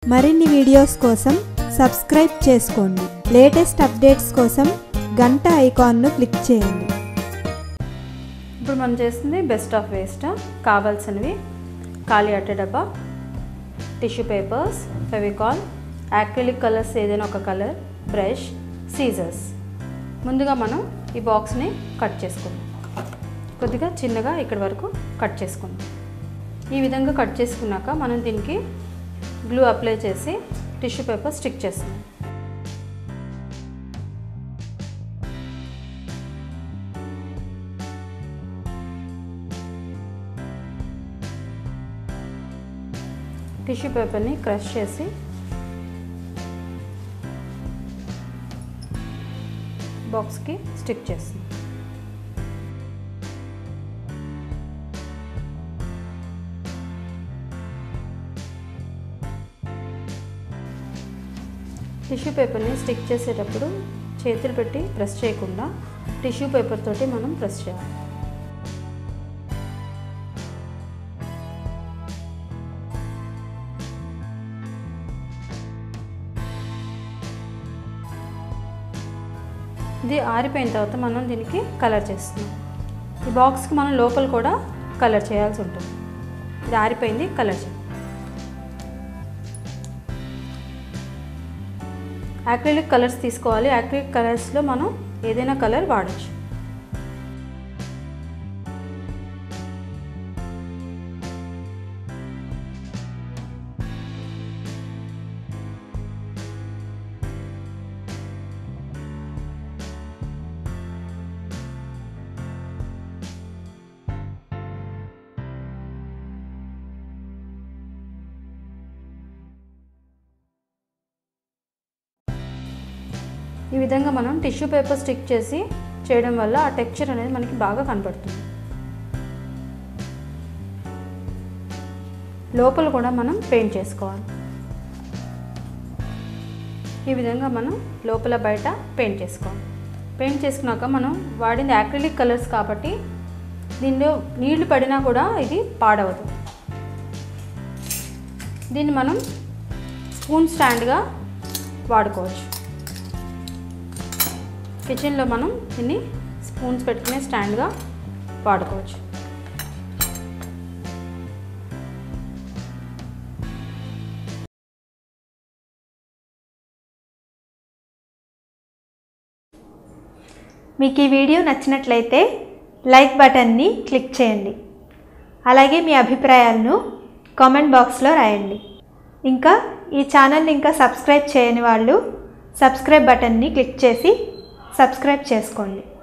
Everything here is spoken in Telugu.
మరిన్ని వీడియోస్ కోసం సబ్స్క్రైబ్ చేసుకోండి లేటెస్ట్ అప్డేట్స్ కోసం గంట ఐకాన్ను క్లిక్ చేయండి ఇప్పుడు మనం చేస్తుంది బెస్ట్ ఆఫ్ వేస్ట్ కావాల్సినవి ఖాళీ అట్ట డబ్బా tissue papers Fevicol acrylic colours ఏదైనా ఒక కలర్ బ్రష్ సీజర్స్ ముందుగా మనం ఈ బాక్స్ని కట్ చేసుకుందాం కొద్దిగా చిన్నగా ఇక్కడి వరకు కట్ చేసుకుందాం ఈ విధంగా కట్ చేసుకున్నాక మనం దీనికి గ్లూ అప్లై చేసి టిష్యూ పేపర్ స్టిక్ చేస్తున్నాం టిష్యూ పేపర్ని క్రష్ చేసి బాక్స్కి స్టిక్ చేస్తుంది టిష్యూ పేపర్ని స్టిక్ చేసేటప్పుడు చేతులు పెట్టి ప్రెస్ చేయకుండా టిష్యూ పేపర్ తోటి మనం ప్రెస్ చేయాలి ఇది ఆరిపోయిన తర్వాత మనం దీనికి కలర్ చేస్తున్నాం ఈ బాక్స్కి మనం లోపల కూడా కలర్ చేయాల్సి ఉంటుంది ఇది ఆరిపోయింది కలర్ చేయాలి యాక్రిలిక్ కలర్స్ తీసుకోవాలి యాక్రిలిక్ కలర్స్లో మనం ఏదైనా కలర్ వాడచ్చు ఈ విధంగా మనం టిష్యూ పేపర్ స్టిక్ చేసి చేయడం వల్ల ఆ టెక్స్చర్ అనేది మనకి బాగా కనపడుతుంది లోపల కూడా మనం పెయింట్ చేసుకోవాలి ఈ విధంగా మనం లోపల బయట పెయింట్ చేసుకోవాలి పెయింట్ చేసుకున్నాక మనం వాడింది యాక్రిలిక్ కలర్స్ కాబట్టి దీనిలో నీళ్లు పడినా కూడా ఇది పాడవదు దీన్ని మనం స్పూన్ స్టాండ్గా వాడుకోవచ్చు కిచెన్లో మనం దీన్ని స్పూన్స్ పెట్టుకునే స్టాండ్గా వాడుకోవచ్చు మీకు ఈ వీడియో నచ్చినట్లయితే లైక్ బటన్ని క్లిక్ చేయండి అలాగే మీ అభిప్రాయాలను కామెంట్ బాక్స్లో రాయండి ఇంకా ఈ ఛానల్ని ఇంకా సబ్స్క్రైబ్ చేయని వాళ్ళు సబ్స్క్రైబ్ బటన్ని క్లిక్ చేసి సబ్స్క్రైబ్ చేసుకోండి